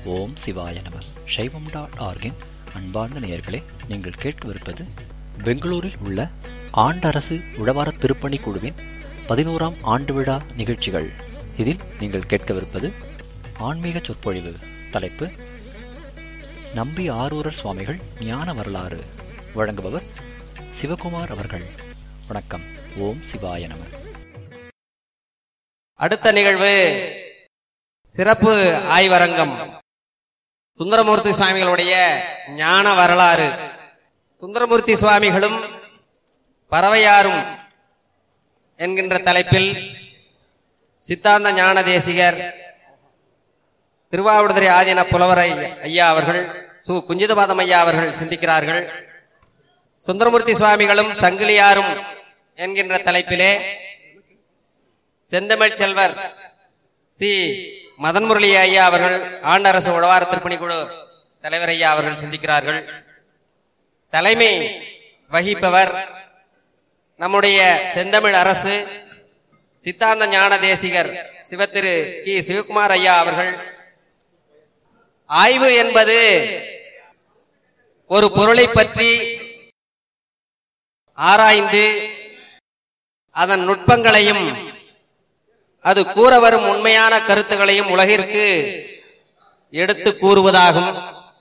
ஓம் சிவாய நம சைவம் டாட் ஆர்கின் அன்பார்ந்த நேயர்களே நீங்கள் கேட்கவிருப்பது பெங்களூரில் உள்ள ஆண்டரசு உழவார திருப்பணி குழுவின் பதினோராம் ஆண்டு விழா நிகழ்ச்சிகள் இதில் நீங்கள் கேட்கவிருப்பது ஆன்மீக சொற்பொழிவு தலைப்பு நம்பி ஆரூரர் சுவாமிகள் ஞான வரலாறு வழங்குபவர் சிவகுமார் அவர்கள் வணக்கம் ஓம் சிவாய நம அடுத்த நிகழ்வு சிறப்பு ஆய்வரங்கம் சுந்தரமூர்த்தி சுவாமிகளுடைய ஞான வரலாறு சுந்தரமூர்த்தி சுவாமிகளும் பறவையாரும் என்கின்ற தலைப்பில் சித்தாந்த ஞான தேசிகர் திருவாவடுதுறை ஆதீன புலவரை ஐயா அவர்கள் சு குஞ்சிதபாதம் ஐயா அவர்கள் சிந்திக்கிறார்கள் சுந்தரமூர்த்தி சுவாமிகளும் சங்கிலியாரும் என்கின்ற தலைப்பிலே செந்தமிழ் செல்வர் சி மதன் முரளி ஐயா அவர்கள் ஆண்டரசு உழவார திருப்பணி குழு தலைவர் ஐயா அவர்கள் சிந்திக்கிறார்கள் தலைமை வகிப்பவர் நம்முடைய செந்தமிழ் அரசு சித்தாந்த ஞான தேசிகர் சிவத்திரு கி சிவகுமார் ஐயா அவர்கள் ஆய்வு என்பது ஒரு பொருளை பற்றி ஆராய்ந்து அதன் நுட்பங்களையும் அது கூற வரும் உண்மையான கருத்துகளையும் உலகிற்கு எடுத்து கூறுவதாகும்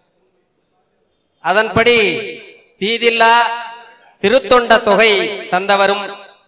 அதன்படி தீதில்லா திருத்தொண்ட தொகை தந்தவரும்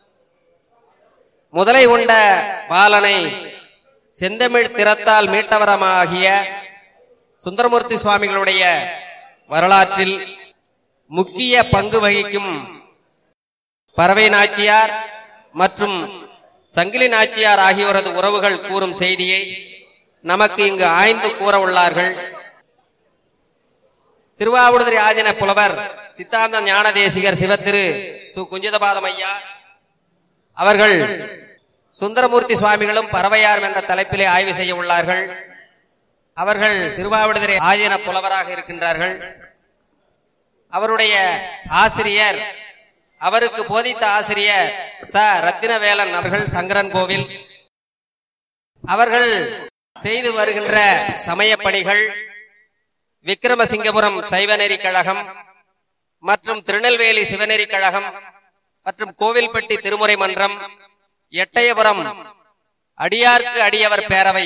முதலை உண்ட பாலனை செந்தமிழ் திறத்தால் மீட்டவரமாகிய சுந்தரமூர்த்தி சுவாமிகளுடைய வரலாற்றில் முக்கிய பங்கு வகிக்கும் பறவை நாச்சியார் மற்றும் சங்கிலி நாச்சியார் ஆகியோரது உறவுகள் கூறும் செய்தியை நமக்கு இங்கு ஆய்ந்து கூற உள்ளார்கள் திருவாவூடுதுறை ஆதின புலவர் சித்தாந்த ஞான தேசிகர் சிவத்திரு சு குஞ்சிதபாதம் ஐயா அவர்கள் சுந்தரமூர்த்தி சுவாமிகளும் பறவையார் என்ற தலைப்பிலே ஆய்வு செய்ய உள்ளார்கள் அவர்கள் திருவாவடுதுறை ஆதீன புலவராக இருக்கின்றார்கள் அவருடைய ஆசிரியர் அவருக்கு போதித்த ஆசிரியர் ச ரத்தினவேலன் அவர்கள் சங்கரன் கோவில் அவர்கள் செய்து வருகின்ற சமய பணிகள் விக்கிரமசிங்கபுரம் சைவநெறி கழகம் மற்றும் திருநெல்வேலி சிவநெறி கழகம் மற்றும் கோவில்பட்டி திருமுறை மன்றம் எட்டயபுரம் அடியார்க்கு அடியவர் பேரவை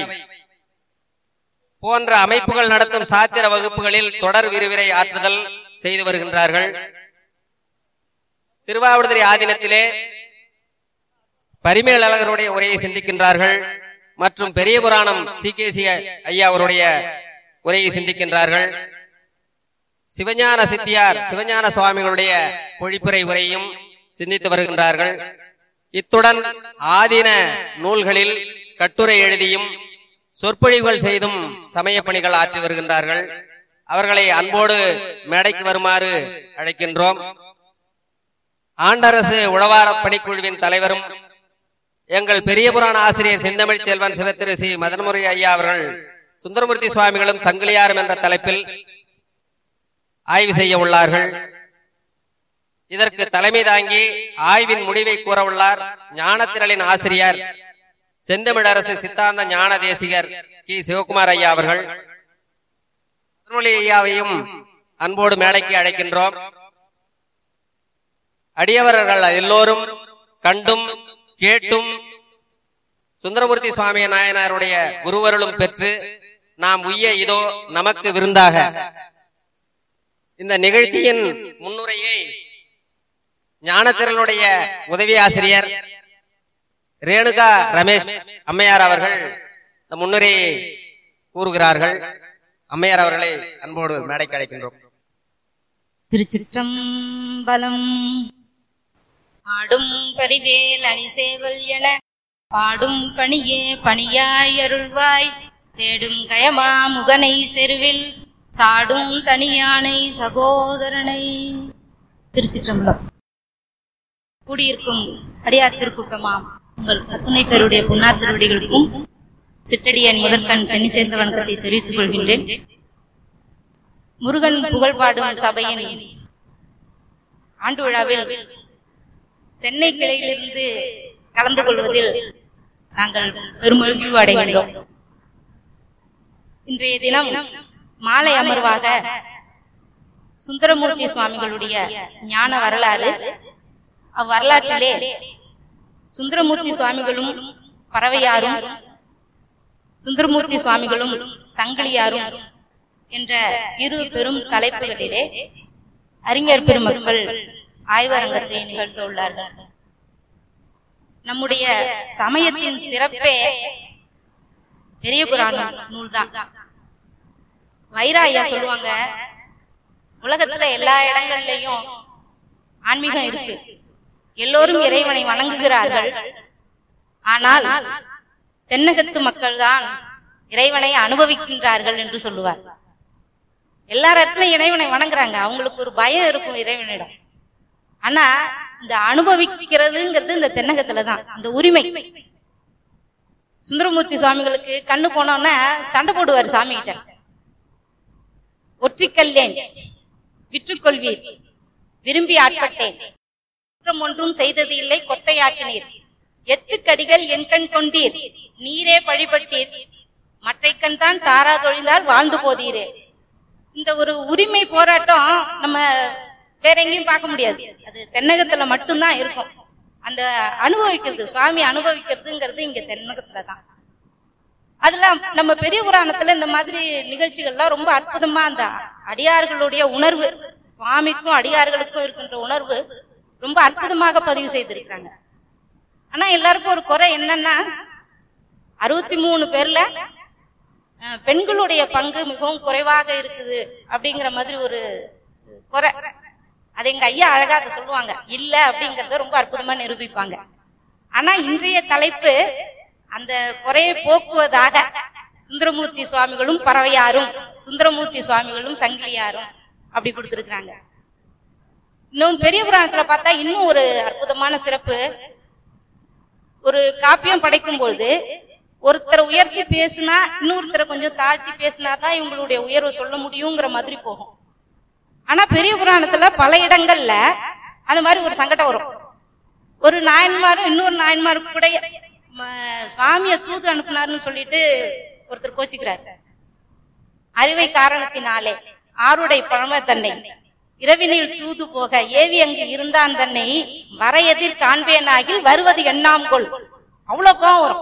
போன்ற அமைப்புகள் நடத்தும் சாத்திர வகுப்புகளில் தொடர் விரிவுரை ஆற்றுதல் செய்து வருகின்றார்கள் திருவாவடுதுறை ஆதீனத்திலே பரிமேல் அழகருடைய உரையை சிந்திக்கின்றார்கள் மற்றும் பெரிய புராணம் சி கே சி ஐயா அவருடைய உரையை சிந்திக்கின்றார்கள் சிவஞான சித்தியார் சிவஞான சுவாமிகளுடைய பொழிப்புரை உரையும் சிந்தித்து வருகின்றார்கள் இத்துடன் ஆதீன நூல்களில் கட்டுரை எழுதியும் சொற்பொழிவுகள் செய்தும் சமய பணிகள் ஆற்றி வருகின்றார்கள் அவர்களை அன்போடு மேடைக்கு வருமாறு அழைக்கின்றோம் ஆண்டரசு உழவார பணிக்குழுவின் தலைவரும் எங்கள் பெரிய புராண ஆசிரியர் செந்தமிழ் செல்வன் சிவத்திரு சி மதன்முறை ஐயா அவர்கள் சுந்தரமூர்த்தி சுவாமிகளும் சங்கிலியாரும் என்ற தலைப்பில் ஆய்வு செய்ய உள்ளார்கள் இதற்கு தலைமை தாங்கி ஆய்வின் முடிவை கூற உள்ளார் ஞானத்திரளின் ஆசிரியர் செந்தமிழரசு சித்தாந்த ஞான தேசிகர் கி சிவகுமார் ஐயா அவர்கள் மதன்மொழி ஐயாவையும் அன்போடு மேடைக்கு அழைக்கின்றோம் அடியவர்கள் எல்லோரும் கண்டும் கேட்டும் சுந்தரமூர்த்தி சுவாமி நாயனாருடைய குருவருளும் பெற்று நாம் உய்ய இதோ நமக்கு விருந்தாக இந்த நிகழ்ச்சியின் முன்னுரையை ஞானத்திரளுடைய உதவி ஆசிரியர் ரேணுகா ரமேஷ் அம்மையார் அவர்கள் இந்த முன்னுரையை கூறுகிறார்கள் அம்மையார் அவர்களை அன்போடு மேடைக்கு அழைக்கின்றோம் திருச்சிற்றம்பலம் ஆடும் பரிவேல் அணிசேவல் என பாடும் பணியே பணியாய் அருள்வாய் தேடும் கயமா முகனை செருவில் சாடும் தனியானை சகோதரனை திருச்சிற்றம்பலம் கூடியிருக்கும் அடியார் திருக்கூட்டமாம் உங்கள் கத்துணை பேருடைய பொன்னார் திருவடிகளுக்கும் சிட்டடியன் முதற்கண் சென்னி சேர்ந்த வணக்கத்தை தெரிவித்துக் கொள்கின்றேன் முருகன் புகழ் பாடும் சபையின் ஆண்டு விழாவில் சென்னை கிளையிலிருந்து கலந்து கொள்வதில் நாங்கள் பெருமகிழ்வு அடைகின்றோம் இன்றைய தினம் மாலை அமர்வாக சுந்தரமூர்த்தி சுவாமிகளுடைய ஞான வரலாறு அவ்வரலாற்றிலே சுந்தரமூர்த்தி சுவாமிகளும் பறவையாரும் சுந்தரமூர்த்தி சுவாமிகளும் சங்கிலியாரும் என்ற இரு பெரும் தலைப்புகளிலே அறிஞர் பெருமக்கள் ஆய்வரங்கத்தை நிகழ்த்தியுள்ளார்கள் நம்முடைய சமயத்தின் சிறப்பே பெரிய புராணம் நூல்தான் வைராயா சொல்லுவாங்க உலகத்துல எல்லா இடங்கள்லயும் ஆன்மீகம் இருக்கு எல்லோரும் இறைவனை வணங்குகிறார்கள் ஆனால் தென்னகத்து மக்கள் தான் இறைவனை அனுபவிக்கின்றார்கள் என்று சொல்லுவார் எல்லா இடத்துலயும் இறைவனை வணங்குறாங்க அவங்களுக்கு ஒரு பயம் இருக்கும் இறைவனிடம் ஆனா இந்த அனுபவிக்கிறதுங்கிறது இந்த தென்னகத்துல தான் இந்த உரிமை சுந்தரமூர்த்தி சுவாமிகளுக்கு கண்ணு போனோன்னா சண்டை போடுவார் சாமி கிட்ட ஒற்றிக்கல்லேன் விற்றுக்கொள்வீர் விரும்பி ஆட்பட்டேன் குற்றம் ஒன்றும் செய்தது இல்லை கொத்தையாக்கினீர் எத்துக்கடிகள் என் கண் கொண்டீர் நீரே பழிபட்டீர் மற்றை கண் தான் தாரா தொழிந்தால் வாழ்ந்து போதீரே இந்த ஒரு உரிமை போராட்டம் நம்ம வேற எங்கேயும் பார்க்க முடியாது அது தென்னகத்துல மட்டும்தான் இருக்கும் அந்த அனுபவிக்கிறது சுவாமி அனுபவிக்கிறதுங்கிறது இங்க தென்னகத்துல தான் அதுல நம்ம பெரிய புராணத்துல இந்த மாதிரி நிகழ்ச்சிகள்லாம் ரொம்ப அற்புதமா அந்த அடியார்களுடைய உணர்வு சுவாமிக்கும் அடியார்களுக்கும் இருக்கின்ற உணர்வு ரொம்ப அற்புதமாக பதிவு செய்திருக்காங்க ஆனா எல்லாருக்கும் ஒரு குறை என்னன்னா அறுபத்தி மூணு பேர்ல அஹ், பெண்களுடைய பங்கு மிகவும் குறைவாக இருக்குது அப்படிங்கிற மாதிரி ஒரு குறை அது எங்க ஐயா அழகா அதை சொல்லுவாங்க இல்ல அப்படிங்கறத ரொம்ப அற்புதமா நிரூபிப்பாங்க ஆனா இன்றைய தலைப்பு அந்த குறையை போக்குவதாக சுந்தரமூர்த்தி சுவாமிகளும் பறவையாரும் சுந்தரமூர்த்தி சுவாமிகளும் சங்கிலியாரும் அப்படி கொடுத்திருக்கிறாங்க இன்னும் பெரிய புராணத்துல பார்த்தா இன்னும் ஒரு அற்புதமான சிறப்பு ஒரு காப்பியம் படைக்கும் பொழுது ஒருத்தரை உயர்த்தி பேசினா இன்னொருத்தரை கொஞ்சம் தாழ்த்தி பேசினா தான் இவங்களுடைய உயர்வை சொல்ல முடியுங்கிற மாதிரி போகும் ஆனா பெரிய புராணத்துல பல இடங்கள்ல அந்த மாதிரி ஒரு சங்கடம் வரும் ஒரு நாயன்மாரும் இன்னொரு நாயன்மாரும் கூட ம, சுவாமிய தூது அனுப்புனாருன்னு சொல்லிட்டு ஒருத்தர் கோச்சிக்கிறாரு அறிவை காரணத்தினாலே ஆருடை பழம தன்னை இரவினில் தூது போக ஏவி அங்கு இருந்தான் தன்னை வர எதிர் காண்பேனாகில் வருவது எண்ணாம் கொள் அவ்வளவு கோவம் வரும்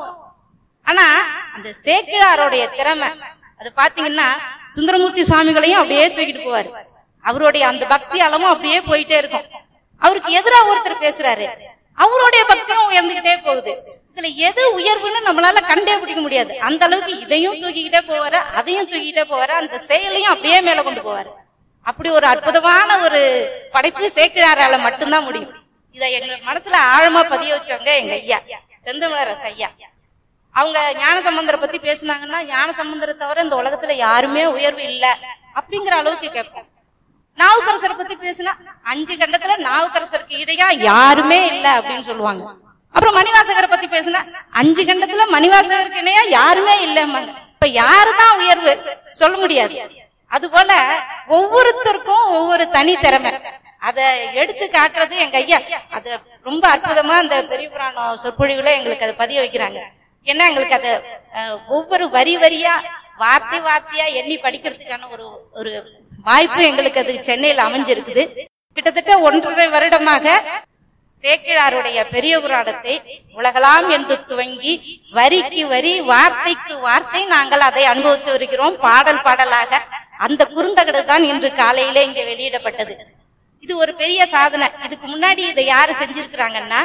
ஆனா அந்த சேக்கிழாரோடைய திறமை அது பாத்தீங்கன்னா சுந்தரமூர்த்தி சுவாமிகளையும் அப்படியே தூக்கிட்டு போவாரு அவருடைய அந்த பக்தி அளவும் அப்படியே போயிட்டே இருக்கும் அவருக்கு எதிரா ஒருத்தர் பேசுறாரு அவருடைய பக்தியும் உயர்ந்துகிட்டே போகுது இதுல எது உயர்வுன்னு நம்மளால கண்டே பிடிக்க முடியாது அந்த அளவுக்கு இதையும் தூக்கிக்கிட்டே போவாரு அதையும் தூக்கிக்கிட்டே போவாரு அந்த செயலையும் அப்படியே மேல கொண்டு போவாரு அப்படி ஒரு அற்புதமான ஒரு படைப்பு சேக்கிழாரால மட்டும்தான் முடியும் இதை எங்க மனசுல ஆழமா பதிய வச்சவங்க எங்க ஐயா செந்தமிழரசு ஐயா அவங்க ஞான சம்பந்தரை பத்தி பேசுனாங்கன்னா ஞான சம்பந்தரை தவிர இந்த உலகத்துல யாருமே உயர்வு இல்ல அப்படிங்கிற அளவுக்கு கேட்போம் நாவுக்கரசரை பத்தி பேசினா அஞ்சு கண்டத்துல நாவுக்கரசருக்கு இடையா யாருமே இல்ல அப்படின்னு சொல்லுவாங்க அப்புறம் மணிவாசகரை பத்தி பேசினா அஞ்சு கண்டத்துல மணிவாசகருக்கு இணையா யாருமே இல்லம்மாங்க இப்ப யாருதான் உயர்வு சொல்ல முடியாது அது போல ஒவ்வொருத்தருக்கும் ஒவ்வொரு தனி திறமை அத எடுத்து காட்டுறது எங்க ஐயா அது ரொம்ப அற்புதமா அந்த பெரிய புராணம் சொற்பொழிவுல எங்களுக்கு அதை பதிய வைக்கிறாங்க ஏன்னா எங்களுக்கு அது அஹ், ஒவ்வொரு வரி வரியா வார்த்தை வார்த்தையா எண்ணி படிக்கிறதுக்கான ஒரு ஒரு வாய்ப்பு எங்களுக்கு அது சென்னையில் அமைஞ்சிருக்குது கிட்டத்தட்ட ஒன்றரை வருடமாக சேக்கிழாருடைய பெரிய புராணத்தை உலகலாம் என்று துவங்கி வரிக்கு வரி வார்த்தைக்கு வார்த்தை நாங்கள் அதை அனுபவித்து வருகிறோம் பாடல் பாடலாக அந்த குறுந்தகடு தான் இன்று காலையிலே இங்க வெளியிடப்பட்டது இது ஒரு பெரிய சாதனை இதுக்கு முன்னாடி இதை யாரு செஞ்சிருக்கிறாங்கன்னா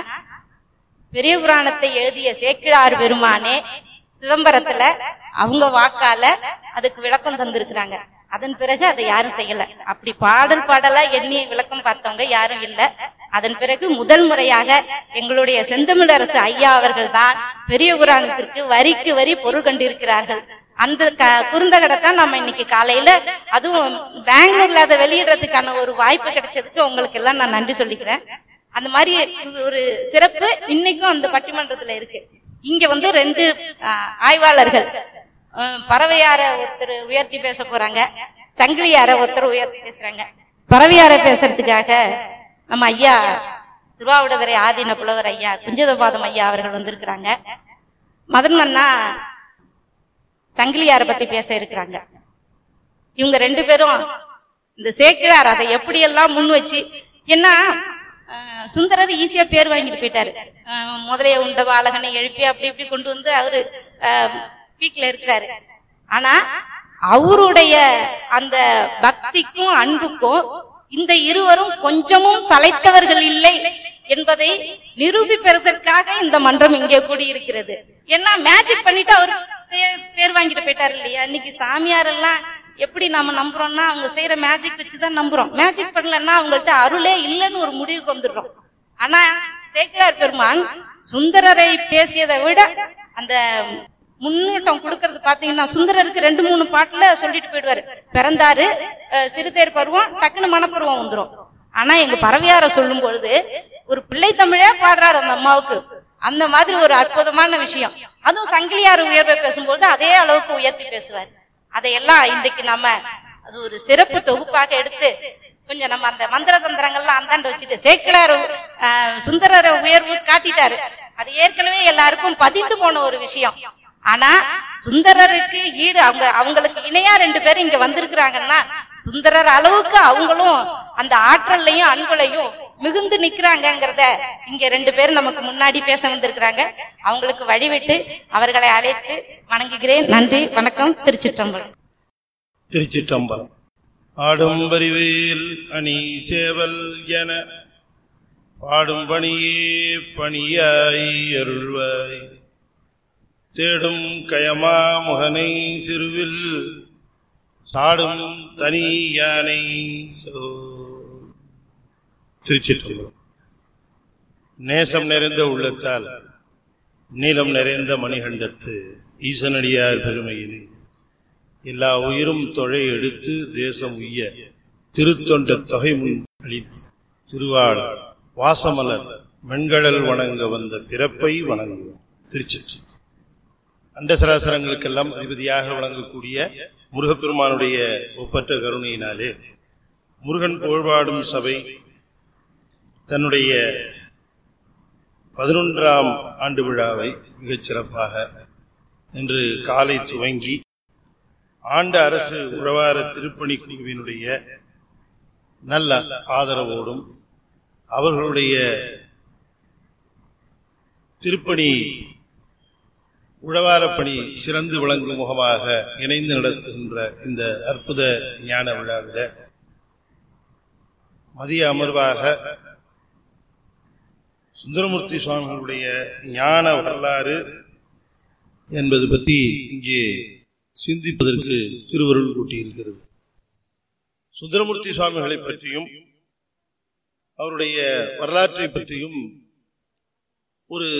பெரிய புராணத்தை எழுதிய சேக்கிழார் பெருமானே சிதம்பரத்துல அவங்க வாக்கால அதுக்கு விளக்கம் தந்திருக்கிறாங்க அதன் பிறகு அதை யாரும் செய்யல அப்படி பாடல் பாடலா எண்ணி விளக்கம் பார்த்தவங்க யாரும் இல்ல அதன் பிறகு முதல் முறையாக எங்களுடைய செந்தமிழரசு ஐயா அவர்கள் தான் பெரிய புராணத்திற்கு வரிக்கு வரி பொருள் கண்டிருக்கிறார்கள் அந்த க- குறுந்தகடை தான் நம்ம இன்னைக்கு காலையில அதுவும் பெங்களூர்ல அதை வெளியிடுறதுக்கான ஒரு வாய்ப்பு கிடைச்சதுக்கு உங்களுக்கு எல்லாம் நான் நன்றி சொல்லிக்கிறேன் அந்த மாதிரி ஒரு சிறப்பு இன்னைக்கும் அந்த பட்டிமன்றத்துல இருக்கு இங்க வந்து ரெண்டு ஆஹ், ஆய்வாளர்கள் ஆஹ், பறவையார ஒருத்தர் உயர்த்தி பேச போறாங்க சங்கிலியார ஒருத்தர் உயர்த்தி பேசுறாங்க பறவையார பேசுறதுக்காக நம்ம ஐயா திருவாவிடதுரை ஆதீன புலவர் ஐயா குஞ்சதபாதம் ஐயா அவர்கள் வந்திருக்கிறாங்க மதன் மன்னா சங்கிலியாரை பத்தி பேச இருக்கிறாங்க இவங்க ரெண்டு பேரும் இந்த சேக்கிழார் அதை எப்படியெல்லாம் முன் வச்சு ஏன்னா அஹ், சுந்தரர் ஈஸியா பேர் வாங்கிட்டு போயிட்டாரு அஹ், முதலைய உண்ட வாழகனை எழுப்பி அப்படி இப்படி கொண்டு வந்து அவரு பீக்ல இருக்கிறாரு ஆனா அவருடைய அந்த பக்திக்கும் அன்புக்கும் இந்த இருவரும் கொஞ்சமும் சளைத்தவர்கள் இல்லை என்பதை நிரூபிப்பதற்காக இந்த மன்றம் இங்கே கூடியிருக்கிறது ஏன்னா மேஜிக் பண்ணிட்டு அவர் பே- பேர் வாங்கிட்டு போயிட்டாரு இல்லையா இன்னைக்கு சாமியார் எல்லாம் எப்படி நம்ம நம்புறோம்னா அவங்க செய்யற மேஜிக் வச்சுதான் நம்புறோம் மேஜிக் பண்ணலன்னா அவங்கள்ட்ட அருளே இல்லைன்னு ஒரு முடிவுக்கு வந்துடுறோம் ஆனா சேக்கிரார் பெருமான் சுந்தரரை பேசியதை விட அந்த முன்னோட்டம் கொடுக்கறது பாத்தீங்கன்னா சுந்தரருக்கு ரெண்டு மூணு பாட்டுல சொல்லிட்டு போயிடுவாரு பிறந்தாரு அஹ், சிறுதேர் பருவம் டக்குன்னு மனப்பருவம் வந்துரும் ஆனா எங்க பறவையார சொல்லும் பொழுது ஒரு பிள்ளை தமிழே பாடுறாரு அந்த அம்மாவுக்கு அந்த மாதிரி ஒரு அற்புதமான விஷயம் அதுவும் சங்கிலியார் உயர்வை பேசும்போது அதே அளவுக்கு உயர்த்தி பேசுவார் அதையெல்லாம் இன்றைக்கு நம்ம அது ஒரு சிறப்பு தொகுப்பாக எடுத்து கொஞ்சம் நம்ம அந்த மந்திர தந்திரங்கள்லாம் அந்தாண்ட வச்சுட்டு சேக்கிலார் அஹ், சுந்தரரை உயர்வு காட்டிட்டாரு அது ஏற்கனவே எல்லாருக்கும் பதிந்து போன ஒரு விஷயம் ஆனா சுந்தரருக்கு ஈடு அவங்க அவங்களுக்கு இணையா ரெண்டு பேரும் இங்க வந்திருக்கிறாங்கன்னா சுந்தரர் அளவுக்கு அவங்களும் அந்த ஆற்றல்லையும் அன்புலையும் மிகுந்து நிக்கிறாங்கங்கிறத இங்க ரெண்டு பேரும் நமக்கு முன்னாடி பேச வந்திருக்கிறாங்க அவங்களுக்கு வழிவிட்டு அவர்களை அழைத்து வணங்குகிறேன் நன்றி வணக்கம் திருச்சிற்றம்பலம் திருச்சிற்றம்பலம் ஆடும் பரிவேல் அணி சேவல் என பாடும் பணியே பணியாய் அருள்வாய் தேடும் கயமா முகனை சிறுவில் சாடும் தனி யானை சோ திருச்சிற்றம்பலம் நேசம் நிறைந்த உள்ளத்தால் நீலம் நிறைந்த மணிகண்டத்து ஈசனடியார் பெருமையிலே எல்லா உயிரும் தொழை எடுத்து தேசம் உய்ய திருத்தொண்ட தொகை முன் அளித்து திருவாளர் வாசமலர் மென்கடல் வணங்க வந்த பிறப்பை வணங்குவோம் திருச்சி அண்டசராசரங்களுக்கெல்லாம் அதிபதியாக வழங்கக்கூடிய முருகப்பெருமானுடைய ஒப்பற்ற கருணையினாலே முருகன் புகழ்பாடும் சபை தன்னுடைய பதினொன்றாம் ஆண்டு விழாவை மிகச் சிறப்பாக இன்று காலை துவங்கி ஆண்ட அரசு உழவார திருப்பணி குழுவினுடைய நல்ல ஆதரவோடும் அவர்களுடைய திருப்பணி உழவார பணி சிறந்து விளங்கும் முகமாக இணைந்து நடத்துகின்ற இந்த அற்புத ஞான விழாவில் மதிய அமர்வாக சுந்தரமூர்த்தி சுவாமிகளுடைய ஞான வரலாறு என்பது பற்றி இங்கே சிந்திப்பதற்கு திருவருள் கூட்டியிருக்கிறது சுந்தரமூர்த்தி சுவாமிகளை பற்றியும் அவருடைய வரலாற்றை பற்றியும் ஒரு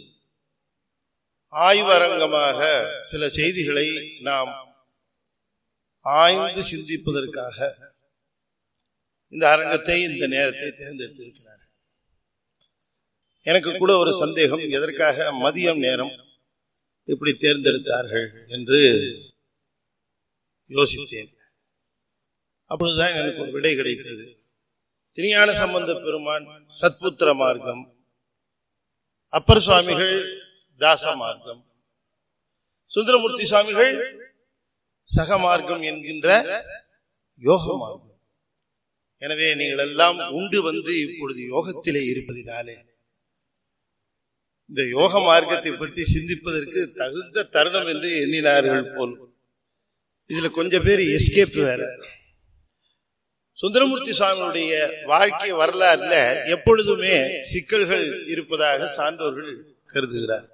ஆய்வரங்கமாக சில செய்திகளை நாம் ஆய்ந்து சிந்திப்பதற்காக இந்த அரங்கத்தை இந்த நேரத்தை தேர்ந்தெடுத்திருக்கிறார் எனக்கு கூட ஒரு சந்தேகம் எதற்காக மதியம் நேரம் இப்படி தேர்ந்தெடுத்தார்கள் என்று யோசித்தேன் அப்பொழுதுதான் எனக்கு ஒரு விடை கிடைத்தது திருஞான சம்பந்த பெருமான் சத்புத்திர மார்க்கம் அப்பர் சுவாமிகள் தாச மார்க்கம் சுந்தரமூர்த்தி சுவாமிகள் சக மார்க்கம் என்கின்ற யோக மார்க்கம் எனவே நீங்கள் எல்லாம் உண்டு வந்து இப்பொழுது யோகத்திலே இருப்பதினாலே இந்த யோக மார்க்கத்தை பற்றி சிந்திப்பதற்கு தகுந்த தருணம் என்று எண்ணினார்கள் போல் இதுல கொஞ்சம் பேர் எஸ்கேப் வேற சுந்தரமூர்த்தி சுவாமியுடைய வாழ்க்கை வரலாறுல எப்பொழுதுமே சிக்கல்கள் இருப்பதாக சான்றோர்கள் கருதுகிறார்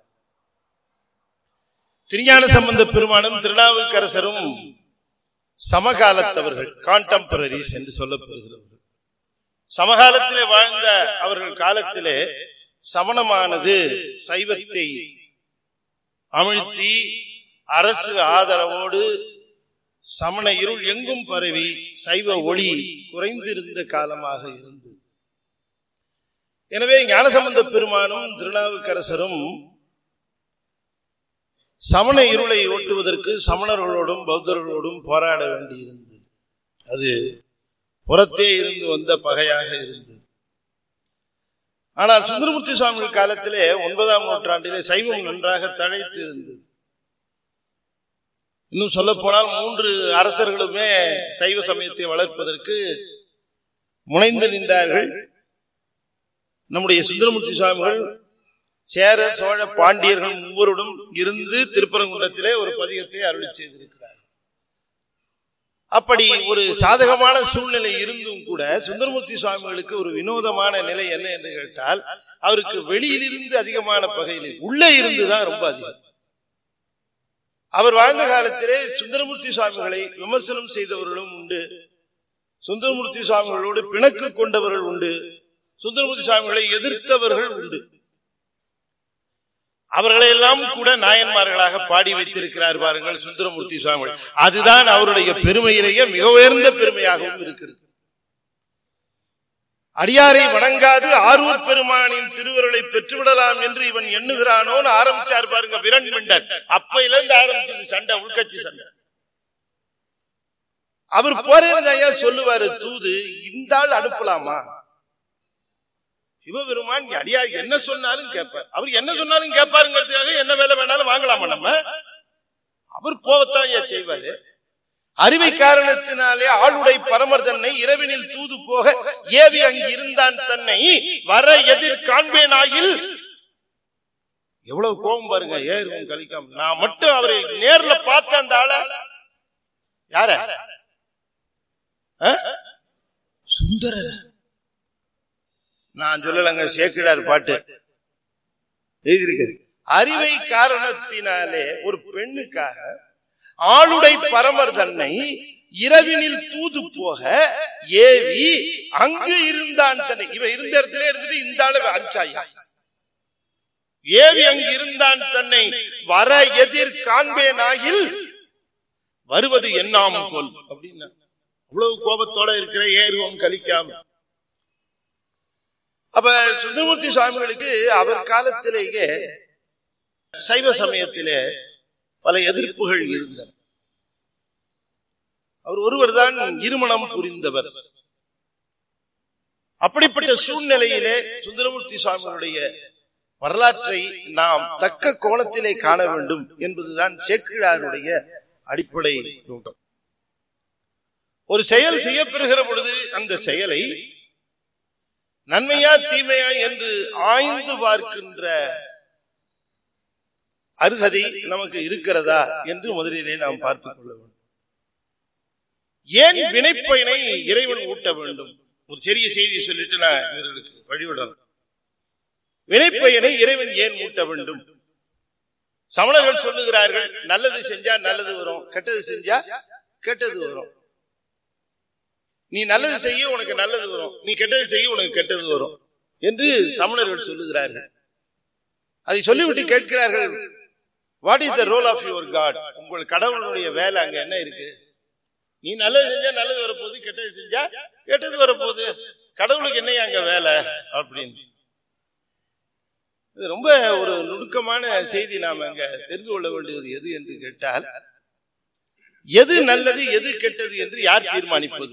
திருஞான சம்பந்த பெருமானும் திருநாவுக்கரசரும் சமகாலத்தவர்கள் கான்டெம்பரரிஸ் என்று சொல்லப்படுகிறவர்கள் சமகாலத்திலே வாழ்ந்த அவர்கள் காலத்திலே சமணமானது சைவத்தை அமிழ்த்தி அரசு ஆதரவோடு சமண இருள் எங்கும் பரவி சைவ ஒளி குறைந்திருந்த காலமாக இருந்தது எனவே ஞானசம்பந்த பெருமானும் திருநாவுக்கரசரும் சமண இருளை ஓட்டுவதற்கு சமணர்களோடும் பௌத்தர்களோடும் போராட வேண்டியிருந்தது அது புறத்தே இருந்து வந்த பகையாக இருந்தது ஆனால் சுந்தரமூர்த்தி சுவாமிகள் காலத்திலே ஒன்பதாம் நூற்றாண்டிலே சைவம் நன்றாக தழைத்து இருந்தது இன்னும் சொல்ல போனால் மூன்று அரசர்களுமே சைவ சமயத்தை வளர்ப்பதற்கு முனைந்து நின்றார்கள் நம்முடைய சுந்தரமூர்த்தி சுவாமிகள் சேர சோழ பாண்டியர்கள் மூவருடன் இருந்து திருப்பரங்குன்றத்திலே ஒரு பதிகத்தை அருளி செய்திருக்கிறார் அப்படி ஒரு சாதகமான சூழ்நிலை இருந்தும் கூட சுந்தரமூர்த்தி சுவாமிகளுக்கு ஒரு வினோதமான நிலை என்ன என்று கேட்டால் அவருக்கு வெளியிலிருந்து அதிகமான பகையிலே உள்ளே இருந்துதான் ரொம்ப அதிகம் அவர் வாழ்ந்த காலத்திலே சுந்தரமூர்த்தி சுவாமிகளை விமர்சனம் செய்தவர்களும் உண்டு சுந்தரமூர்த்தி சுவாமிகளோடு பிணக்கு கொண்டவர்கள் உண்டு சுந்தரமூர்த்தி சுவாமிகளை எதிர்த்தவர்கள் உண்டு அவர்களையெல்லாம் கூட நாயன்மார்களாக பாடி வைத்திருக்கிறார் பாருங்கள் சுந்தரமூர்த்தி சுவாமிகள் அதுதான் அவருடைய பெருமையிலேயே மிக உயர்ந்த பெருமையாகவும் இருக்கிறது அடியாரை வணங்காது ஆரூர் பெருமானின் திருவருளை பெற்றுவிடலாம் என்று இவன் எண்ணுகிறானோன்னு ஆரம்பிச்சார் பாருங்க விரண் மிண்டர் அப்பையில இருந்து ஆரம்பிச்சது சண்டை உள்கட்சி சண்டை அவர் போறேன்னு ஐயா சொல்லுவாரு தூது இந்த ஆள் அனுப்பலாமா சிவபெருமான் அடியா என்ன சொன்னாலும் கேட்பார் அவர் என்ன சொன்னாலும் கேட்பாருங்கிறதுக்காக என்ன வேலை வேணாலும் வாங்கலாமா நம்ம அவர் போவத்தான் ஐயா செய்வாரு அறிவை காரணத்தினாலே ஆளுடை பரமர் தன்னை இரவினில் தூது போக ஏவி அங்கு இருந்தான் தன்னை வர எதிர் காண்பேனாகில் எவ்வளவு கோபம் பாருங்க ஏறும் கலிக்காம நான் மட்டும் அவரை நேர்ல பார்த்த அந்த ஆள யார சுந்தரர் நான் சொல்லலங்க சேக்கிடார் பாட்டு எழுதியிருக்கு அறிவை காரணத்தினாலே ஒரு பெண்ணுக்காக ஆளுடை பரமர் தன்னை இரவினில் தூது போக ஏவி அங்கு இருந்தான் தன்னை இவ இருந்த இடத்துல இருந்துட்டு இந்த ஆளு அனுப்பிச்சாயா ஏவி அங்கு இருந்தான் தன்னை வர எதிர் காண்பேனாகில் வருவது என்னாம் கொல் அப்படின்னா அவ்வளவு கோபத்தோட இருக்கிற ஏறுவோம் கலிக்காம அப்ப சுந்தரமூர்த்தி சுவாமிகளுக்கு அவர் காலத்திலேயே சைவ சமயத்திலே பல எதிர்ப்புகள் இருந்தன அவர் ஒருவர் தான் இருமணம் புரிந்தவர் அப்படிப்பட்ட சூழ்நிலையிலே சுந்தரமூர்த்தி சுவாமிகளுடைய வரலாற்றை நாம் தக்க கோணத்திலே காண வேண்டும் என்பதுதான் சேக்கிழாருடைய அடிப்படை நோக்கம் ஒரு செயல் செய்யப்பெறுகிற பொழுது அந்த செயலை நன்மையா தீமையா என்று ஆய்ந்து பார்க்கின்ற அருகதை நமக்கு இருக்கிறதா என்று முதலிலே நாம் பார்த்துக் கொள்ள வேண்டும் ஏன் வினைப்பயனை இறைவன் ஊட்ட வேண்டும் ஒரு சிறிய செய்தி சொல்லிட்டு நான் இவர்களுக்கு வழிவிடணும் வினைப்பயனை இறைவன் ஏன் ஊட்ட வேண்டும் சமணர்கள் சொல்லுகிறார்கள் நல்லது செஞ்சா நல்லது வரும் கெட்டது செஞ்சா கெட்டது வரும் நீ நல்லது செய்ய உனக்கு நல்லது வரும் நீ கெட்டது செய்ய உனக்கு கெட்டது வரும் என்று சமணர்கள் சொல்லுகிறார்கள் அதை சொல்லிவிட்டு கேட்கிறார்கள் what is the role of your god உங்கள் கடவுளுடைய வேலை அங்க என்ன இருக்கு நீ நல்லது செஞ்சா நல்லது வரப்போகுது கெட்டது செஞ்சா கெட்டது வரப்போகுது கடவுளுக்கு என்ன அங்க வேலை அப்படின்னு இது ரொம்ப ஒரு நுணுக்கமான செய்தி நாம் அங்க தெரிந்து கொள்ள வேண்டியது எது என்று கேட்டால் எது நல்லது எது கெட்டது என்று யார் தீர்மானிப்பது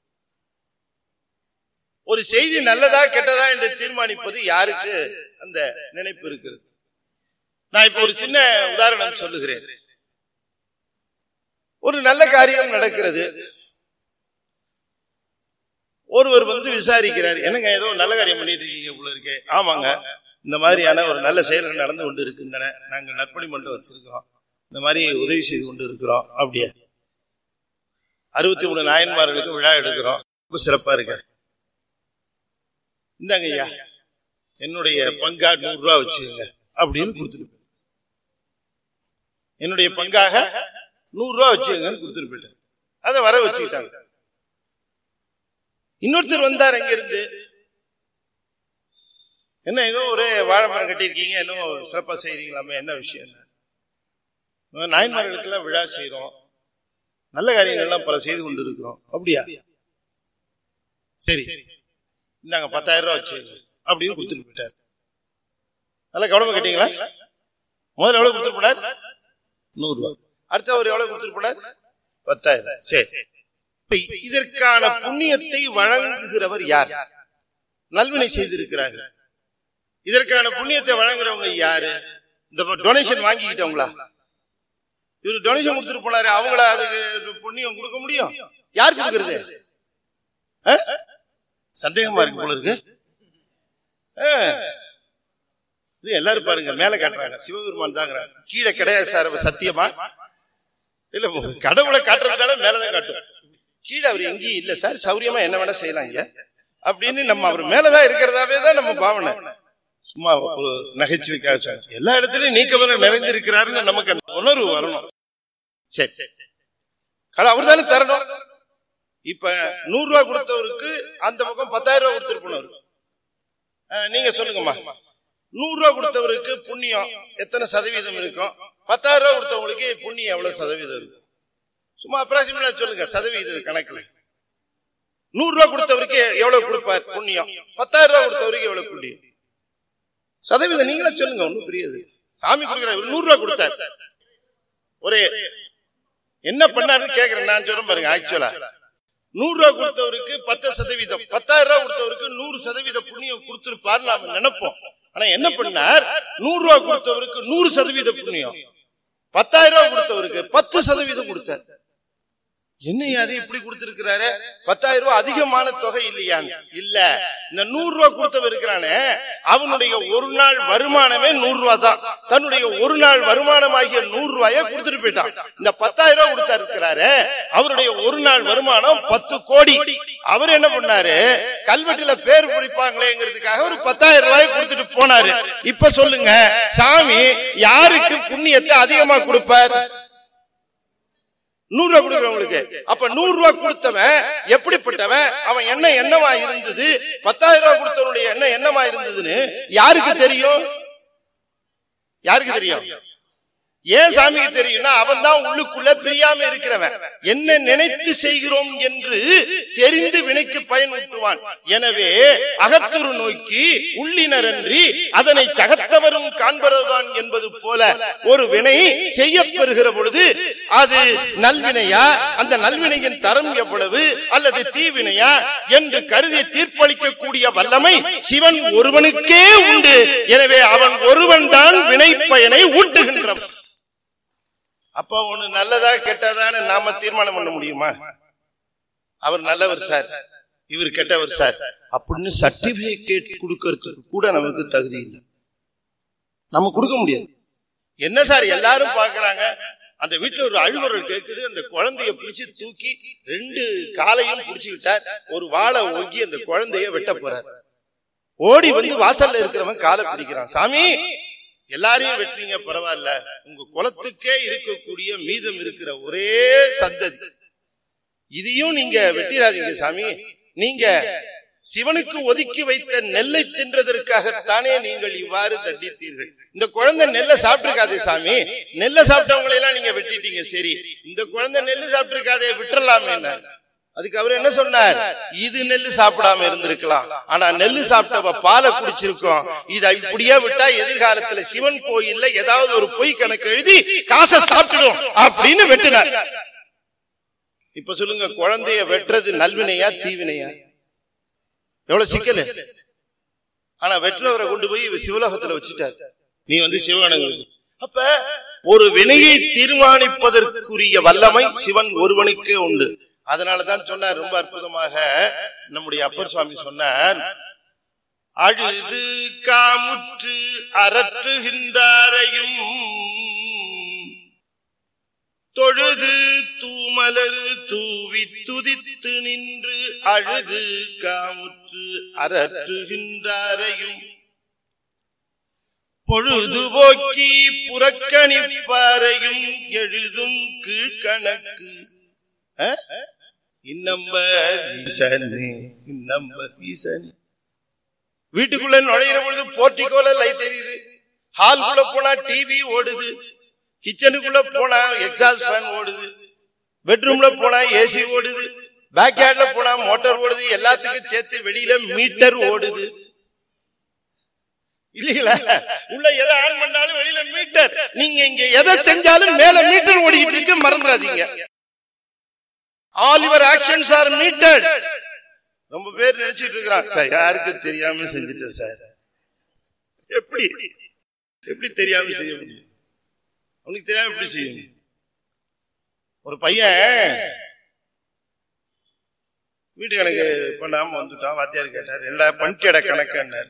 ஒரு செய்தி நல்லதா கெட்டதா என்று தீர்மானிப்பது யாருக்கு அந்த நினைப்பு இருக்கிறது நான் இப்ப ஒரு சின்ன உதாரணம் சொல்லுகிறேன் ஒரு நல்ல காரியம் நடக்கிறது ஒருவர் வந்து விசாரிக்கிறார் என்னங்க ஏதோ நல்ல காரியம் பண்ணிட்டு இருக்கீங்க போல இருக்கே ஆமாங்க இந்த மாதிரியான ஒரு நல்ல செயல்கள் நடந்து கொண்டு இருக்கின்றன நாங்கள் நற்பணி மன்றம் வச்சிருக்கிறோம் இந்த மாதிரி உதவி செய்து கொண்டு இருக்கிறோம் அப்படியே அறுபத்தி மூணு நாயன்மார்களுக்கு விழா எடுக்கிறோம் ரொம்ப சிறப்பா இருக்க இந்தாங்க ஐயா என்னுடைய பங்கா நூறு ரூபா வச்சுக்கோங்க அப்படின்னு கொடுத்துட்டு என்னுடைய பங்காக நூறு ரூபா வச்சுக்கோங்கன்னு கொடுத்துட்டு போயிட்டார் அதை வர வச்சுக்கிட்டாங்க இன்னொருத்தர் வந்தார் அங்க இருந்து என்ன ஏதோ ஒரே வாழை மரம் கட்டியிருக்கீங்க இன்னும் சிறப்பா செய்றீங்களாமே என்ன விஷயம் என்ன நாயன்மார்களுக்கெல்லாம் விழா செய்யறோம் நல்ல காரியங்கள்லாம் பல செய்து கொண்டு இருக்கிறோம் அப்படியா சரி இந்தாங்க பத்தாயிரம் ரூபாய் வச்சு அப்படின்னு கொடுத்துட்டு போயிட்டார் நல்லா கவனமா கேட்டீங்களா முதல்ல எவ்வளவு கொடுத்துட்டு போனார் நூறு ரூபாய் அடுத்த ஒரு எவ்வளவு கொடுத்துட்டு போனார் பத்தாயிரம் சரி இப்ப இதற்கான புண்ணியத்தை வழங்குகிறவர் யார் நல்வினை செய்திருக்கிறார்கள் இதற்கான புண்ணியத்தை வழங்குறவங்க யாரு இந்த டொனேஷன் வாங்கிக்கிட்டவங்களா இவர் டொனேஷன் கொடுத்துட்டு போனாரு அவங்கள அதுக்கு புண்ணியம் கொடுக்க முடியும் யார் கொடுக்கறது ஆ? சந்தேகமா இருக்கு போல இருக்கு ஆ. இது எல்லாரும் பாருங்க மேல காட்டுறாங்க சிவபெருமான் தாங்கிறாங்க கீழே கிடையாது சார் அவர் சத்தியமா இல்ல கடவுளை காட்டுறதுனால மேலதான் காட்டும் கீழே அவர் எங்கேயும் இல்ல சார் சௌரியமா என்ன வேணா செய்யலாங்க அப்படின்னு நம்ம அவர் மேலதான் இருக்கிறதாவே தான் நம்ம பாவனை சும்மா ஒரு நகைச்சுவைக்காக சொன்னேன். எல்லா இடத்துலயும் நீக்கமர நிறைந்திருக்கிறாருன்னு நமக்கு அந்த உணர்வு வரணும் சரி சரி அவர் தானே தரணும் இப்ப நூறு ரூபாய் கொடுத்தவருக்கு அந்த பக்கம் பத்தாயிரம் ரூபாய் கொடுத்துட்டு போனவர் அஹ், நீங்க சொல்லுங்கம்மா நூறு ரூபாய் கொடுத்தவருக்கு புண்ணியம் எத்தனை சதவீதம் இருக்கும் பத்தாயிரம் ரூபாய் கொடுத்தவங்களுக்கு புண்ணியம் எவ்வளவு சதவீதம் இருக்கும் சும்மா அப்ராக்சிமேட்டா சொல்லுங்க சதவீத கணக்குல நூறு ரூபாய் கொடுத்தவருக்கு எவ்வளவு கொடுப்பார் புண்ணியம் பத்தாயிரம் ரூபாய் கொடுத்தவருக்கு எவ்வளவு புண்ணியம் சதவீதம் நீங்களே சொல்லுங்க ஒண்ணும் பெரியது சாமி கொடுக்குற நூறு ரூபாய் கொடுத்தார் ஒரே என்ன பண்ணாருன்னு கேக்குறேன் நான் சொல்றேன் பாருங்க ஆக்சுவலா நூறு ரூபாய் கொடுத்தவருக்கு பத்து சதவீதம் பத்தாயிரம் ரூபாய் கொடுத்தவருக்கு நூறு சதவீத புண்ணியம் கொடுத்திருப்பார் நாம நினைப்போம் ஆனா என்ன பண்ணார் நூறு ரூபாய் கொடுத்தவருக்கு நூறு சதவீத புண்ணியம் பத்தாயிரம் ரூபாய் கொடுத்தவருக்கு பத்து சதவீதம் கொடுத்தார் என்னையா அது இப்படி கொடுத்திருக்கிறாரு பத்தாயிரம் ரூபாய் அதிகமான தொகை இல்லையாங்க இல்ல இந்த நூறு ரூபாய் கொடுத்தவன் இருக்கிறானே அவனுடைய ஒரு நாள் வருமானமே நூறு ரூபாய் தான் தன்னுடைய ஒரு நாள் வருமானமாகிய நூறு ரூபாய கொடுத்துட்டு போயிட்டான் இந்த பத்தாயிரம் ரூபாய் கொடுத்தா இருக்கிறாரு அவருடைய ஒரு நாள் வருமானம் பத்து கோடி அவர் என்ன பண்ணாரு கல்வெட்டுல பேர் பிடிப்பாங்களேங்கிறதுக்காக ஒரு பத்தாயிரம் ரூபாய் கொடுத்துட்டு போனாரு இப்ப சொல்லுங்க சாமி யாருக்கு புண்ணியத்தை அதிகமா கொடுப்பார் நூறு ரூபாய் கொடுக்குறவங்களுக்கு அப்ப நூறு ரூபாய் கொடுத்தவன் எப்படிப்பட்டவன் அவன் என்ன என்னவா இருந்தது பத்தாயிரம் ரூபாய் கொடுத்தவனுடைய என்ன என்னவா இருந்ததுன்னு யாருக்கு தெரியும் யாருக்கு தெரியும் ஏன் சாமிக்கு தெரியும்னா அவன் தான் உள்ளுக்குள்ள பிரியாம இருக்கிறவன் என்ன நினைத்து செய்கிறோம் என்று தெரிந்து வினைக்கு பயனூட்டுவான் எனவே அகத்துரு நோக்கி உள்ளினரன்றி அதனை சகத்தவரும் காண்பதுதான் என்பது போல ஒரு வினை செய்யப்பெறுகிற பொழுது அது நல்வினையா அந்த நல்வினையின் தரம் எவ்வளவு அல்லது தீவினையா என்று கருதி தீர்ப்பளிக்கக்கூடிய வல்லமை சிவன் ஒருவனுக்கே உண்டு எனவே அவன் ஒருவன் தான் வினை பயனை ஊட்டுகின்றவன் அப்ப ஒண்ணு நல்லதா கெட்டதான்னு நாம தீர்மானம் பண்ண முடியுமா அவர் நல்லவர் சார் இவர் கெட்டவர் சார் அப்படின்னு சர்டிபிகேட் கொடுக்கறதுக்கு கூட நமக்கு தகுதி இல்லை நம்ம கொடுக்க முடியாது என்ன சார் எல்லாரும் பாக்குறாங்க அந்த வீட்டுல ஒரு அழுகுரல் கேக்குது அந்த குழந்தைய பிடிச்சு தூக்கி ரெண்டு காலையும் பிடிச்சுக்கிட்டார் ஒரு வாழை ஓங்கி அந்த குழந்தைய வெட்ட போறார் ஓடி வந்து வாசல்ல இருக்கிறவன் காலை பிடிக்கிறான் சாமி எல்லாரையும் வெட்டினீங்க பரவாயில்ல உங்க குலத்துக்கே இருக்கக்கூடிய மீதம் இருக்கிற ஒரே சந்ததி இதையும் நீங்க வெட்டிடாதீங்க சாமி நீங்க சிவனுக்கு ஒதுக்கி வைத்த நெல்லை தின்றதற்காகத்தானே நீங்கள் இவ்வாறு தண்டித்தீர்கள் இந்த குழந்தை நெல்லை சாப்பிட்டிருக்காதே சாமி நெல்லை சாப்பிட்டவங்களை எல்லாம் நீங்க வெட்டிட்டீங்க சரி இந்த குழந்தை நெல்லு சாப்பிட்டிருக்காதே விட்டுறலாமே அதுக்கு அவர் என்ன சொன்னார் இது நெல்லு சாப்பிடாம இருந்திருக்கலாம் ஆனா நெல்லு சாப்பிட்டவ பாலை குடிச்சிருக்கோம் இத இப்படியே விட்டா எதிர்காலத்துல சிவன் கோயில்ல ஏதாவது ஒரு பொய் கணக்கு எழுதி காசை சாப்பிட்டுடும் அப்படின்னு வெட்டினார் இப்ப சொல்லுங்க குழந்தைய வெட்டுறது நல்வினையா தீவினையா எவ்வளவு சிக்கல் ஆனா வெட்டுறவரை கொண்டு போய் சிவலோகத்துல வச்சுட்டார் நீ வந்து சிவகணங்கள் அப்ப ஒரு வினையை தீர்மானிப்பதற்குரிய வல்லமை சிவன் ஒருவனுக்கே உண்டு அதனாலதான் சொன்னார் ரொம்ப அற்புதமாக நம்முடைய அப்பர் சுவாமி சொன்னார் அழுது காமுற்று அரற்றுகின்றாரையும் தொழுது தூமலர் தூவி துதித்து நின்று அழுது காமுற்று அரற்றுகின்றாரையும் பொழுதுபோக்கி புறக்கணிப்பாரையும் எழுதும் கீழ்கணக்கு இன்னம்பர் ஈசனே இன்னம்பர் ஈசனே வீட்டுக்குள்ள நுழையிற பொழுது போர்ட்டிகோல லைட் எரியுது ஹால்குள்ள போனா டிவி ஓடுது கிச்சனுக்குள்ள போனா எக்ஸாஸ்ட் ஃபேன் ஓடுது பெட்ரூம்ல போனா ஏசி ஓடுது பேக் யார்ட்ல போனா மோட்டார் ஓடுது எல்லாத்துக்கும் சேர்த்து வெளியில மீட்டர் ஓடுது இல்லீங்களா உள்ள எதை ஆன் பண்ணாலும் வெளியில மீட்டர் நீங்க இங்க எதை செஞ்சாலும் மேல மீட்டர் ஓடிக்கிட்டு இருக்கு மறந்துடாதீங்க all your actions are metered ரொம்ப பேர் நினைச்சிட்டு இருக்கிறான் சார் யாருக்கு தெரியாம செஞ்சுட்டேன் சார் எப்படி எப்படி தெரியாம செய்ய முடியும் உனக்கு தெரியாம எப்படி செய்ய முடியும் ஒரு பையன் வீட்டு கணக்கு பண்ணாம வந்துட்டான் வாத்தியார் கேட்டார் என்னடா பண்டியட கணக்குன்னாரு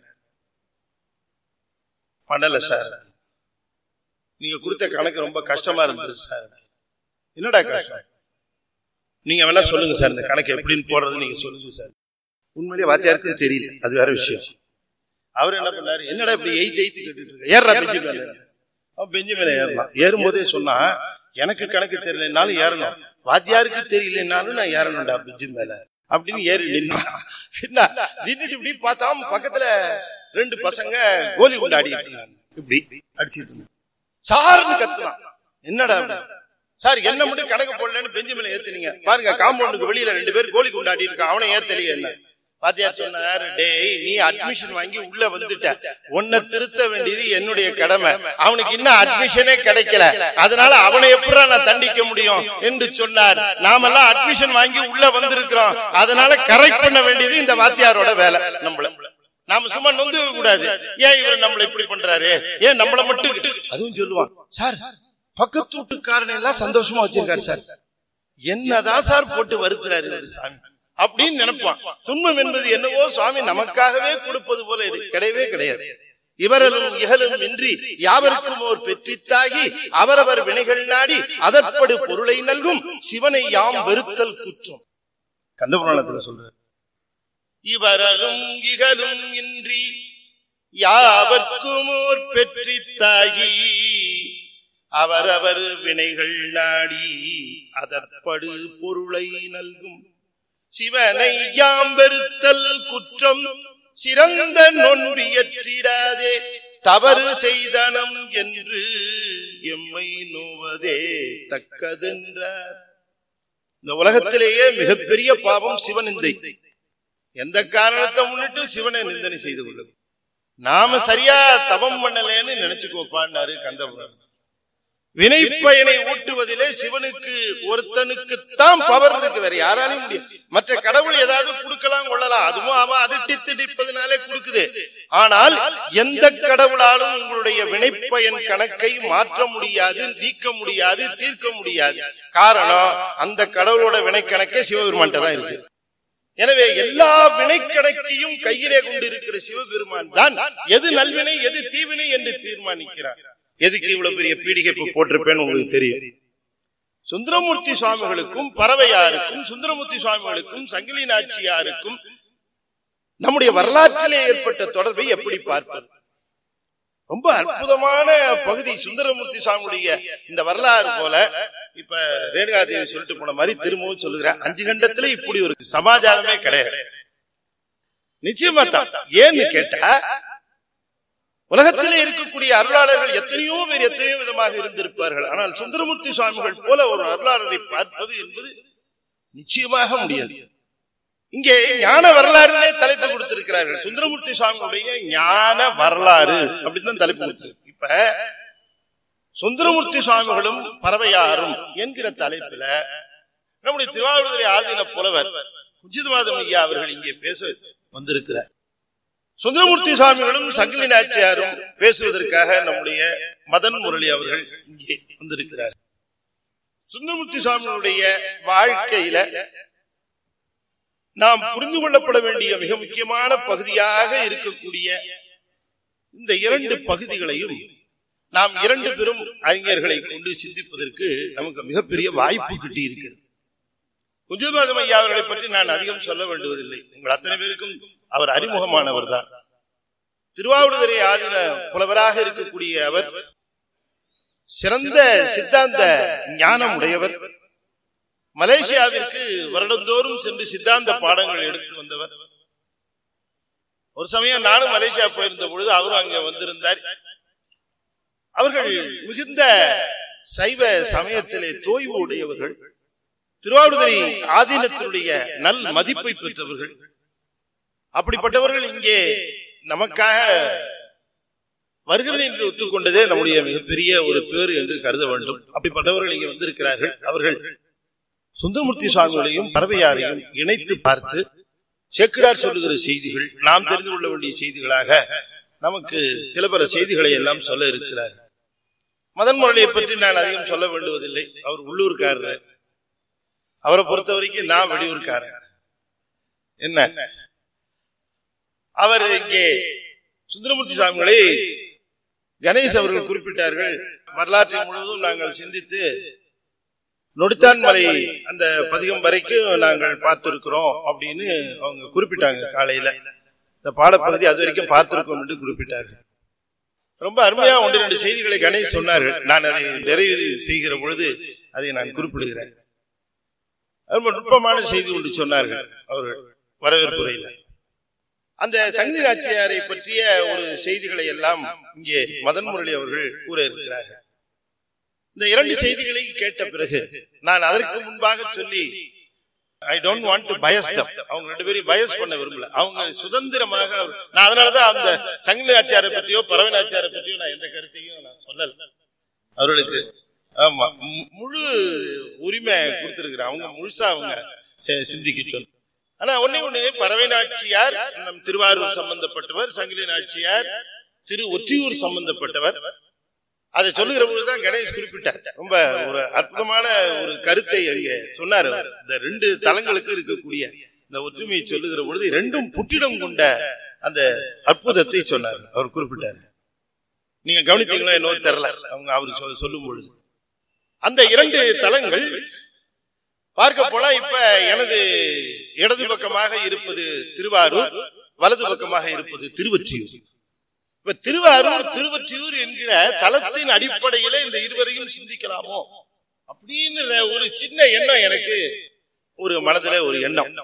பண்ணல சார் நீங்க கொடுத்த கணக்கு ரொம்ப கஷ்டமா இருந்தது சார் என்னடா கஷ்டம் நீங்க வேணா சொல்லுங்க சார் இந்த கணக்கு எப்படின்னு போடுறது நீங்க சொல்லுங்க சார் உண்மையிலேயே வாத்தியாருக்கும் தெரியல அது வேற விஷயம் அவர் என்ன பண்ணாரு என்னடா இப்படி எயிட் எயிட் கேட்டுட்டு இருக்க ஏறா பெஞ்சு மேல அவன் பெஞ்சு மேல ஏறலாம் ஏறும்போதே சொன்னா எனக்கு கணக்கு தெரியலனாலும் ஏறணும் வாத்தியாருக்கு தெரியலனாலும் நான் ஏறணும்டா பெஞ்சு மேல அப்படின்னு ஏறி நின்னா என்ன நின்னுட்டு இப்படி பார்த்தா பக்கத்துல ரெண்டு பசங்க கோலி குண்டு ஆடிட்டு இருந்தாங்க இப்படி அடிச்சிட்டு இருந்தாங்க சார்னு கத்துனான் என்னடா அப்படி? சார் என்ன மட்டும் கணக்கு போடலன்னு பெஞ்சு மேல ஏத்துனீங்க பாருங்க காம்பவுண்டுக்கு வெளியில ரெண்டு பேர் கோலி குண்டாடி இருக்கான் அவனை ஏத்தலையே என்ன வாத்தியார் சொன்னார் டேய் நீ அட்மிஷன் வாங்கி உள்ள வந்துட்ட உன்னை திருத்த வேண்டியது என்னுடைய கடமை அவனுக்கு இன்னும் அட்மிஷனே கிடைக்கல அதனால அவனை எப்படி நான் தண்டிக்க முடியும் என்று சொன்னார் நாமெல்லாம் அட்மிஷன் வாங்கி உள்ள வந்திருக்கிறோம் அதனால கரெக்ட் பண்ண வேண்டியது இந்த வாத்தியாரோட வேலை நம்மள நாம சும்மா நொந்து கூடாது ஏன் இவர் நம்மள இப்படி பண்றாரு ஏன் நம்மள மட்டும் அதுவும் சொல்லுவான் சார் பக்கத்து வீட்டுக்காரனை எல்லாம் சந்தோஷமா வச்சிருக்காரு சார் என்னதான் சார் போட்டு வருத்துறாரு இவரு சாமி அப்படின்னு நினைப்பான் துன்பம் என்பது என்னவோ சுவாமி நமக்காகவே கொடுப்பது போல இது கிடையவே கிடையாது இவரலும் இகலும் இன்றி யாவருக்கும் ஓர் பெற்றித்தாகி அவரவர் வினைகள் நாடி அதற்படு பொருளை நல்கும் சிவனை யாம் வெறுத்தல் குற்றம் கந்தபுராணத்துல சொல்றாரு இவரலும் இகலும் இன்றி யாவர்க்கும் ஓர் பெற்றித்தாகி அவரவர் வினைகள் நாடி அதற்படு பொருளை நல்கும் சிவனை யாம் வெறுத்தல் குற்றம் சிறந்த நொன்பியற்றிடாதே தவறு செய்தனம் என்று எம்மை நோவதே தக்கதென்றார் இந்த உலகத்திலேயே மிகப்பெரிய பாவம் சிவனிந்தை எந்த காரணத்தை முன்னிட்டு சிவனை நிந்தனை செய்து கொள்ளும் நாம சரியா தவம் பண்ணலேன்னு நினைச்சுக்கோப்பான்னாரு கந்தபுரம் வினை பயனை ஊட்டுவதிலே சிவனுக்கு ஒருத்தனுக்குத்தான் பவர் இருக்கு வேற யாராலையும் முடியாது மற்ற கடவுள் ஏதாவது கொடுக்கலாம் கொள்ளலாம் அதுவும் அவன் அதிர்ஷ்டித்து நிற்பதனாலே கொடுக்குது ஆனால் எந்த கடவுளாலும் உங்களுடைய வினைப்பயன் கணக்கை மாற்ற முடியாது நீக்க முடியாது தீர்க்க முடியாது காரணம் அந்த கடவுளோட வினை கணக்கே சிவபெருமான்ட்ட தான் இருக்கு எனவே எல்லா வினைக்கணக்கையும் கையிலே கொண்டு இருக்கிற சிவபெருமான் தான் எது நல்வினை எது தீவினை என்று தீர்மானிக்கிறார் எதுக்கு இவ்வளவு பெரிய பீடிகை இப்ப போட்டிருப்பேன்னு உங்களுக்கு தெரியும் சுந்தரமூர்த்தி சுவாமிகளுக்கும் பறவையாருக்கும் சுந்தரமூர்த்தி சுவாமிகளுக்கும் சங்கிலி நாச்சியாருக்கும் நம்முடைய வரலாற்றிலே ஏற்பட்ட தொடர்பை எப்படி பார்ப்பது ரொம்ப அற்புதமான பகுதி சுந்தரமூர்த்தி சுவாமியுடைய இந்த வரலாறு போல இப்ப ரேணுகாதேவி சொல்லிட்டு போன மாதிரி திரும்பவும் சொல்லுகிறேன் அஞ்சு கண்டத்துல இப்படி ஒரு சமாச்சாரமே கிடையாது நிச்சயமா தான் ஏன்னு கேட்டா உலகத்திலே இருக்கக்கூடிய அருளாளர்கள் எத்தனையோ பேர் எத்தனையோ விதமாக இருந்திருப்பார்கள் ஆனால் சுந்தரமூர்த்தி சுவாமிகள் போல ஒரு அருளாளரை பார்ப்பது என்பது நிச்சயமாக முடியாது இங்கே ஞான வரலாறுலே தலைப்பு கொடுத்திருக்கிறார்கள் சுந்தரமூர்த்தி சுவாமியுடைய ஞான வரலாறு அப்படின்னு தான் தலைப்பு கொடுத்து இப்ப சுந்தரமூர்த்தி சுவாமிகளும் பறவையாரும் என்கிற தலைப்புல நம்முடைய திருவாரூரை ஆதீன புலவர் குஞ்சிதமாதம் ஐயா அவர்கள் இங்கே பேச வந்திருக்கிறார் சுந்தரமூர்த்தி சுவாமிகளும் சங்கிலி நாச்சியாரும் பேசுவதற்காக நம்முடைய மதன் முரளி அவர்கள் இங்கே வந்திருக்கிறார் சுந்தரமூர்த்தி சுவாமிகளுடைய வாழ்க்கையில நாம் புரிந்து கொள்ளப்பட வேண்டிய மிக முக்கியமான பகுதியாக இருக்கக்கூடிய இந்த இரண்டு பகுதிகளையும் நாம் இரண்டு பெரும் அறிஞர்களை கொண்டு சிந்திப்பதற்கு நமக்கு மிகப்பெரிய வாய்ப்பு கிட்டி இருக்கிறது குஞ்சபாதம் ஐயா அவர்களை பற்றி நான் அதிகம் சொல்ல வேண்டுவதில்லை உங்கள் அத்தனை பேருக்கும் அவர் அறிமுகமானவர் தான் திருவாவூடுதுறை ஆதின புலவராக இருக்கக்கூடிய அவர் சிறந்த சித்தாந்த ஞானம் உடையவர் மலேசியாவிற்கு வருடந்தோறும் சென்று சித்தாந்த பாடங்கள் எடுத்து வந்தவர் ஒரு சமயம் நானும் மலேசியா போயிருந்த பொழுது அவரும் அங்க வந்திருந்தார் அவர்கள் மிகுந்த சைவ சமயத்திலே தோய்வு உடையவர்கள் திருவாவூதுரை ஆதீனத்தினுடைய நல் மதிப்பை பெற்றவர்கள் அப்படிப்பட்டவர்கள் இங்கே நமக்காக வருகிறேன் என்று ஒத்துக்கொண்டதே நம்முடைய மிகப்பெரிய ஒரு பேர் என்று கருத வேண்டும் அப்படிப்பட்டவர்கள் இங்கே வந்திருக்கிறார்கள் அவர்கள் சுந்தரமூர்த்தி சுவாமிகளையும் பறவையாரையும் இணைத்து பார்த்து சேக்கிடார் சொல்லுகிற செய்திகள் நாம் தெரிந்து கொள்ள வேண்டிய செய்திகளாக நமக்கு சில பல செய்திகளை எல்லாம் சொல்ல இருக்கிறார் மதன் முரளியை பற்றி நான் அதிகம் சொல்ல வேண்டுவதில்லை அவர் உள்ளூர்காரர் அவரை பொறுத்த வரைக்கும் நான் வெளியூர்காரன் என்ன அவர் இங்கே சுந்தரமூர்த்தி சாமிகளை கணேஷ் அவர்கள் குறிப்பிட்டார்கள் வரலாற்றை முழுவதும் நாங்கள் சிந்தித்து நொடித்தான் மலை அந்த பதிகம் வரைக்கும் நாங்கள் பார்த்திருக்கிறோம் அப்படின்னு அவங்க குறிப்பிட்டாங்க காலையில இந்த பாடப்பகுதி அது வரைக்கும் பார்த்திருக்கோம் என்று குறிப்பிட்டார்கள் ரொம்ப அருமையா ஒன்று ரெண்டு செய்திகளை கணேஷ் சொன்னார்கள் நான் அதை நிறைவு செய்கிற பொழுது அதை நான் குறிப்பிடுகிறேன் ரொம்ப நுட்பமான செய்தி ஒன்று சொன்னார்கள் அவர்கள் வரவேற்புரையில் அந்த சங்கி நாச்சியாரை பற்றிய ஒரு செய்திகளை எல்லாம் இங்கே மதன் முரளி அவர்கள் கூற இருக்கிறார்கள் இந்த இரண்டு செய்திகளை கேட்ட பிறகு நான் அதற்கு முன்பாக சொல்லி I don't want to bias அவங்க ரெண்டு பேரும் பயஸ் பண்ண விரும்பல அவங்க சுதந்திரமாக நான் அதனாலதான் அந்த சங்கிலி ஆச்சாரை பற்றியோ பறவை ஆச்சாரை பற்றியோ நான் எந்த கருத்தையும் நான் சொல்லல அவர்களுக்கு ஆமா மு- முழு உரிமை கொடுத்திருக்கிறேன் அவங்க முழுசா அவங்க அஹ், சிந்திக்கட்டும் ஆனா ஒண்ணே ஒண்ணு பறவை நாச்சியார் நம் திருவாரூர் சம்பந்தப்பட்டவர் சங்கிலி நாச்சியார் திரு ஒற்றியூர் சம்பந்தப்பட்டவர் அதை சொல்லுகிற போதுதான் கணேஷ் குறிப்பிட்டார் ரொம்ப ஒரு அற்புதமான ஒரு கருத்தை அங்கே சொன்னார் அவர். இந்த ரெண்டு தலங்களுக்கு இருக்கக்கூடிய இந்த ஒற்றுமையை சொல்லுகிற பொழுது ரெண்டும் புற்றிடம் கொண்ட அந்த அற்புதத்தை சொன்னார் அவர் குறிப்பிட்டார் நீங்க கவனித்தீங்களா என்னவோ தெரியல அவங்க அவர் சொல்- சொல்லும் பொழுது அந்த இரண்டு தலங்கள் பார்க்க போனா இப்ப எனது இடது பக்கமாக இருப்பது திருவாரூர் வலது பக்கமாக இருப்பது திருவொற்றியூர் இப்ப திருவாரூர் திருவொற்றியூர் என்கிற தலத்தின் அடிப்படையில இந்த இருவரையும் சிந்திக்கலாமோ அப்படின்னு ஒரு சின்ன எண்ணம் எனக்கு ஒரு மனதில ஒரு எண்ணம்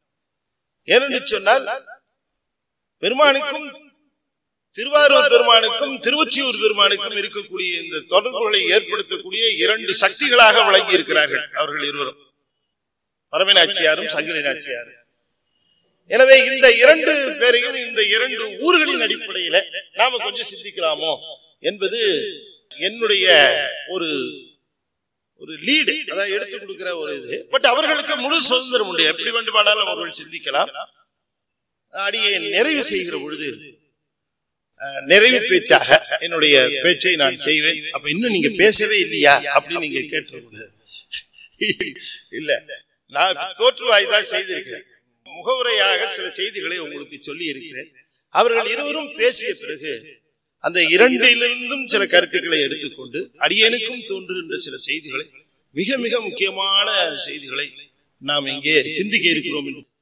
ஏனென்று சொன்னால் பெருமானுக்கும் திருவாரூர் பெருமானுக்கும் திருவொற்றியூர் பெருமானுக்கும் இருக்கக்கூடிய இந்த தொடர்புகளை ஏற்படுத்தக்கூடிய இரண்டு சக்திகளாக விளங்கி இருக்கிறார்கள் அவர்கள் இருவரும் பரமநாச்சியாரும் சங்கிலி நாச்சியாரும் எனவே இந்த இரண்டு பேரையும் இந்த இரண்டு ஊர்களின் அடிப்படையில நாம கொஞ்சம் சிந்திக்கலாமோ என்பது என்னுடைய ஒரு ஒரு லீடு அதாவது எடுத்து கொடுக்கிற ஒரு இது பட் அவர்களுக்கு முழு சுதந்திரம் உண்டு எப்படி வேண்டுமானாலும் அவர்கள் சிந்திக்கலாம் அடியை நிறைவு செய்கிற பொழுது அஹ், நிறைவு பேச்சாக என்னுடைய பேச்சை நான் செய்வேன் அப்ப இன்னும் நீங்க பேசவே இல்லையா அப்படின்னு நீங்க கேட்டு இல்ல நான் தோற்றுவாய் தான் செய்திருக்கிறேன் முகவுரையாக சில செய்திகளை உங்களுக்கு சொல்லி இருக்கிறேன் அவர்கள் இருவரும் பேசிய பிறகு அந்த இரண்டிலிருந்தும் சில கருத்துக்களை எடுத்துக்கொண்டு அடியனுக்கும் தோன்றுகின்ற சில செய்திகளை மிக மிக முக்கியமான செய்திகளை நாம் இங்கே சிந்திக்க இருக்கிறோம் என்று